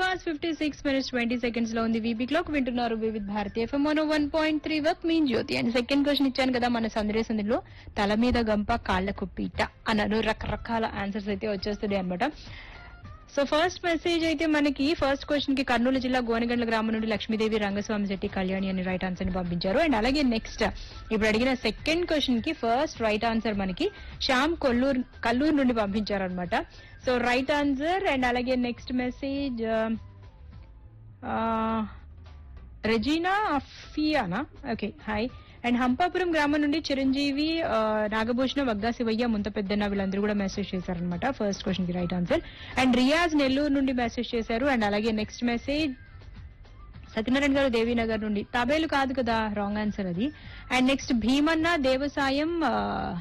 hours fifty six minutes twenty seconds లో ఉంది వీబీ క్లాక్ వింటున్నారు Vividh Bharati FM one one point three వర్క్ మీన్ జ్యోతి అండ్ సెకండ్ క్వశ్చన్ ఇచ్చాను కదా మన సందేశంలో తల మీద గంప కాళ్లకు పీట అన్నారు రకరకాల ఆన్సర్స్ అయితే వచ్చేస్తున్నాయి అనమాట సో ఫస్ట్ మెసేజ్ అయితే మనకి ఫస్ట్ క్వశ్చన్ కి కర్నూలు జిల్లా గోనగండ్ల గ్రామం నుండి లక్ష్మీదేవి రంగస్వామి శెట్టి కళ్యాణి అని రైట్ ఆన్సర్ ని పంపించారు అండ్ అలాగే నెక్స్ట్ ఇప్పుడు అడిగిన సెకండ్ క్వశ్చన్ కి ఫస్ట్ రైట్ ఆన్సర్ మనకి శ్యామ్ కొల్లూరు కల్లూరు నుండి పంపించారు అనమాట సో రైట్ ఆన్సర్ అండ్ అలాగే next message Regina Afiyana okay hi and Hampapuram గ్రామం నుండి చిరంజీవి ఆ, నాగభూషణ వగ్గా శివయ్య ముంత పెద్దన్న వీళ్ళందరూ కూడా మెసేజ్ చేశారనమాట ఫస్ట్ క్వశ్చన్ కి right answer and Riyaz Nellore నుండి మెసేజ్ చేశారు అండ్ అలాగే నెక్స్ట్ మెసేజ్ సత్యనారాయణ గారు దేవీనగర్ నుండి తాబేలు కాదు కదా రాంగ్ ఆన్సర్ అది అండ్ నెక్స్ట్ భీమన్న దేవసాయం ఆ,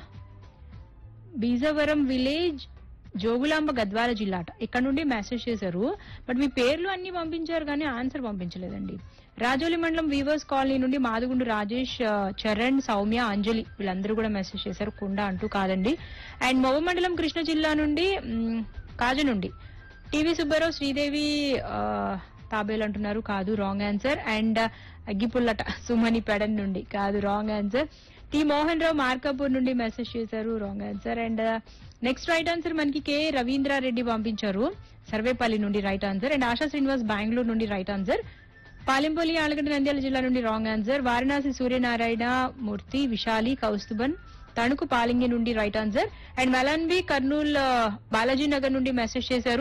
బీజవరం విలేజ్ జోగులాంబ గద్వాల జిల్లా అట ఇక్కడ నుండి మెసేజ్ చేశారు బట్ మీ పేర్లు అన్ని పంపించారు కానీ ఆన్సర్ పంపించలేదండి రాజోలి మండలం వీవర్స్ కాలనీ నుండి మాదుగుండు రాజేష్ ఆ, చరణ్ సౌమ్య అంజలి వీళ్ళందరూ కూడా మెసేజ్ చేశారు కుండ అంటూ కాదండి అండ్ మొవ మండలం కృష్ణ జిల్లా నుండి మ్, కాజు నుండి టీవీ సుబ్బారావు శ్రీదేవి ఆ, తాబేలు అంటున్నారు కాదు రాంగ్ ఆన్సర్ అండ్ అగ్గిపుల్లట సుమని పెడన్ నుండి కాదు wrong answer T Mohan Rao Markapur నుండి మెసేజ్ చేశారు wrong answer and next right answer మనకి కే రవీంద్రారెడ్డి పంపించారు సర్వేపల్లి నుండి right answer and Asha Srinivas Bengaluru నుండి రైట్ ఆన్సర్ పాలెంపల్లి ఆలగడ్డ నంద్యాల జిల్లా నుండి రాంగ్ ఆన్సర్ వారణాసి సూర్యనారాయణ మూర్తి విశాలి కౌస్తుభన్ తణుకు పాలింగి నుండి రైట్ ఆన్సర్ అండ్ మెలాన్బి కర్నూల్ ఆ, బాలాజీ నగర్ నుండి మెసేజ్ చేశారు